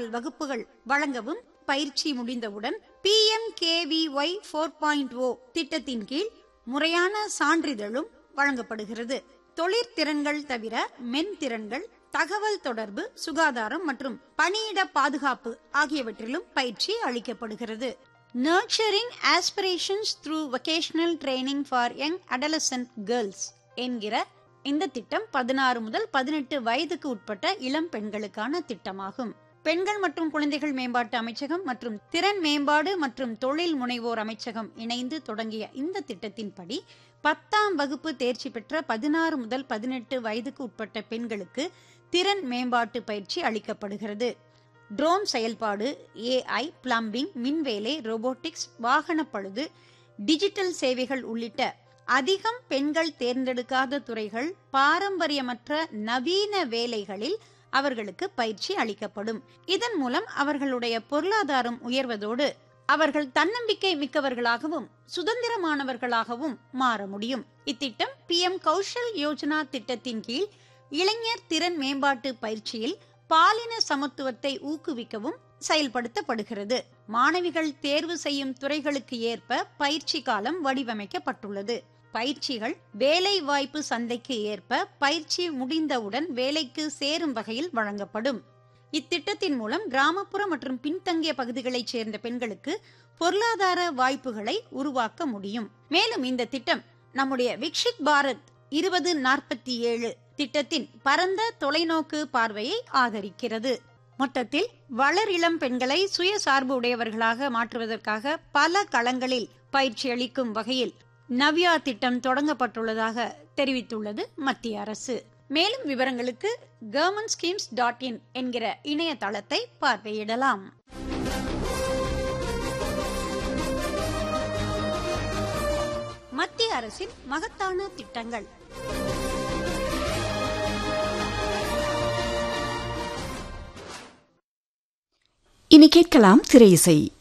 பாடல் வகுப்புகள் வழங்கவும் பயிற்சி முடிந்தவுடன் P M KVY four point O திட்டத்தின் கீழ் முறையான சான்றிதழும் வழங்கப்படுகிறது தொழிற்திறன்கள் தவிர மென்திறன்கள் தகவல் தொடர்பு சுகாதாரம் மற்றும் பணியிட பாதுகாப்பு ஆகியவற்றிலும் பயிற்சி அளிக்கப்படுகிறது nurturing aspirations through vocational training for young adolescent girls என்கிற இந்த திட்டம் பதினாறு முதல் பதினெட்டு வயதுக்கு உட்பட்ட இளம் பெண்களுக்கான திட்டமாகும் பெண்கள் மற்றும் குழந்தைகள் மேம்பாட்டு அமைச்சகம் மற்றும் திறன் மேம்பாடு மற்றும் தொழில் முனைவோர் அமைச்சகம் இணைந்து தொடங்கிய இந்த திட்டத்தின்படி பத்தாம் வகுப்பு தேர்ச்சி பெற்ற பதினாறு முதல் பதினெட்டு வயதுக்கு உட்பட்ட பெண்களுக்கு திறன் மேம்பாட்டு பயிற்சி அளிக்கப்படுகிறது ட்ரோன் செயல்பாடு ஏஐ பிளம்பிங் மின்வேலை ரோபோட்டிக்ஸ் வாகன பழுது டிஜிட்டல் சேவைகள் உள்ளிட்ட அதிகம் பெண்கள் தேர்ந்தெடுக்காத துறைகள் பாரம்பரியமற்ற நவீன வேலைகளில் அவர்களுக்கு பயிற்சி அளிக்கப்படும் இதன் மூலம் அவர்களுடைய பொருளாதாரம் உயர்வதோடு அவர்கள் தன்னம்பிக்கை மிக்கவர்களாகவும் சுதந்திரமானவர்களாகவும் மாற முடியும் இத்திட்டம் பி எம் கௌஷல் யோஜனா திட்டத்தின் கீழ் இளைஞர் திறன் மேம்பாட்டு பயிற்சியில் பாலின சமத்துவத்தை ஊக்குவிக்கவும் செயல்படுத்தப்படுகிறது மாணவிகள் தேர்வு செய்யும் துறைகளுக்கு ஏற்ப பயிற்சி காலம் வடிவமைக்கப்பட்டுள்ளது பயிற்சிகள் வேலை வாய்ப்பு சந்தைக்கு ஏற்ப பயிற்சி முடிந்தவுடன் வேலைக்கு சேரும் வகையில் வழங்கப்படும் இத்திட்டத்தின் மூலம் கிராமப்புற மற்றும் பின்தங்கிய பகுதிகளைச் சேர்ந்த பெண்களுக்கு பொருளாதார வாய்ப்புகளை உருவாக்க முடியும் மேலும் இந்த திட்டம் நம்முடைய விக்ஷித் பாரத் இருபது நாற்பத்தி ஏழு திட்டத்தின் பரந்த தொலைநோக்கு பார்வையை ஆதரிக்கிறது மொத்தத்தில் வளர் இளம் பெண்களை சுயசார்பு உடையவர்களாக மாற்றுவதற்காக பல களங்களில் பயிற்சி அளிக்கும் வகையில் நவ்யா திட்டம் தொடங்கப்பட்டுள்ளதாக தெரிவித்துள்ளது மத்திய அரசு மேலும் விவரங்களுக்கு கவர்மெண்ட் ஸ்கீம்ஸ் டாட் இன் என்கிற இணையதளத்தை பார்வையிடலாம் மத்திய அரசின் மகத்தான திட்டங்கள் இனி கேட்கலாம் திரை இசை